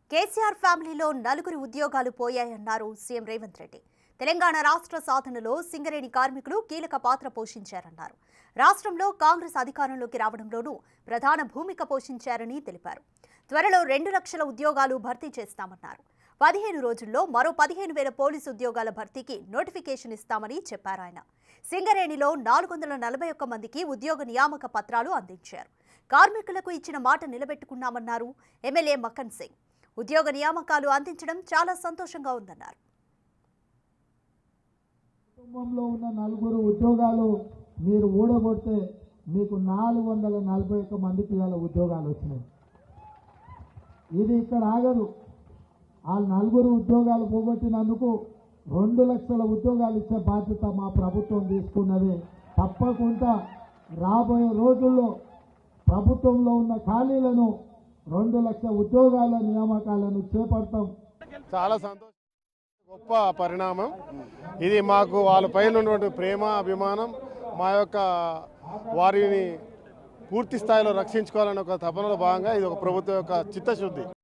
కేసీఆర్ ఫ్యామిలీలో నలుగురి ఉద్యోగాలు పోయాయన్నారు సీఎం రేవంత్ రెడ్డి తెలంగాణ రాష్ట్ర సాధనలో సింగరేణి కార్మికులు కీలక పాత్ర పోషించారన్నారు రాష్ట్రంలో కాంగ్రెస్ అధికారంలోకి రావడంలోనూ ప్రధాన భూమిక పోషించారని తెలిపారు త్వరలో రెండు లక్షల ఉద్యోగాలు భర్తీ చేస్తామన్నారు పదిహేను రోజుల్లో మరో పదిహేను వేల పోలీసు ఉద్యోగాల భర్తీకి నోటిఫికేషన్ ఇస్తామని చెప్పారు ఆయన సింగరేణిలో నాలుగు వందల నలభై ఒక్క మందికి ఉద్యోగ నియామక పత్రాలు అందించారు కార్మికులకు ఇచ్చిన మాట నిలబెట్టుకున్నామన్నారు ఎమ్మెల్యే మక్కన్ సింగ్ ఉద్యోగ నియామకాలు అందించడం చాలా సంతోషంగా ఉందన్నారు కుటుంబంలో ఉన్న నలుగురు ఉద్యోగాలు మీరు ఊడగొడితే మీకు నాలుగు వందల నలభై ఒక్క మందికి ఇవాళ ఉద్యోగాలు వచ్చినాయి ఇది ఇక్కడ ఆగదు ఆ నలుగురు ఉద్యోగాలు పోగొట్టినందుకు రెండు లక్షల ఉద్యోగాలు ఇచ్చే బాధ్యత మా ప్రభుత్వం తీసుకున్నది తప్పకుండా రాబోయే రోజుల్లో ప్రభుత్వంలో ఉన్న ఖాళీలను రెండు లక్షల ఉద్యోగాల నియామకాలను చేపడతాం చాలా సంతోషం గొప్ప పరిణామం ఇది మాకు వాళ్ళ పైన ఉన్నటువంటి ప్రేమ అభిమానం మా యొక్క వారిని పూర్తి స్థాయిలో రక్షించుకోవాలనే ఒక తపనలో భాగంగా ఇది ఒక ప్రభుత్వం యొక్క చిత్తశుద్ధి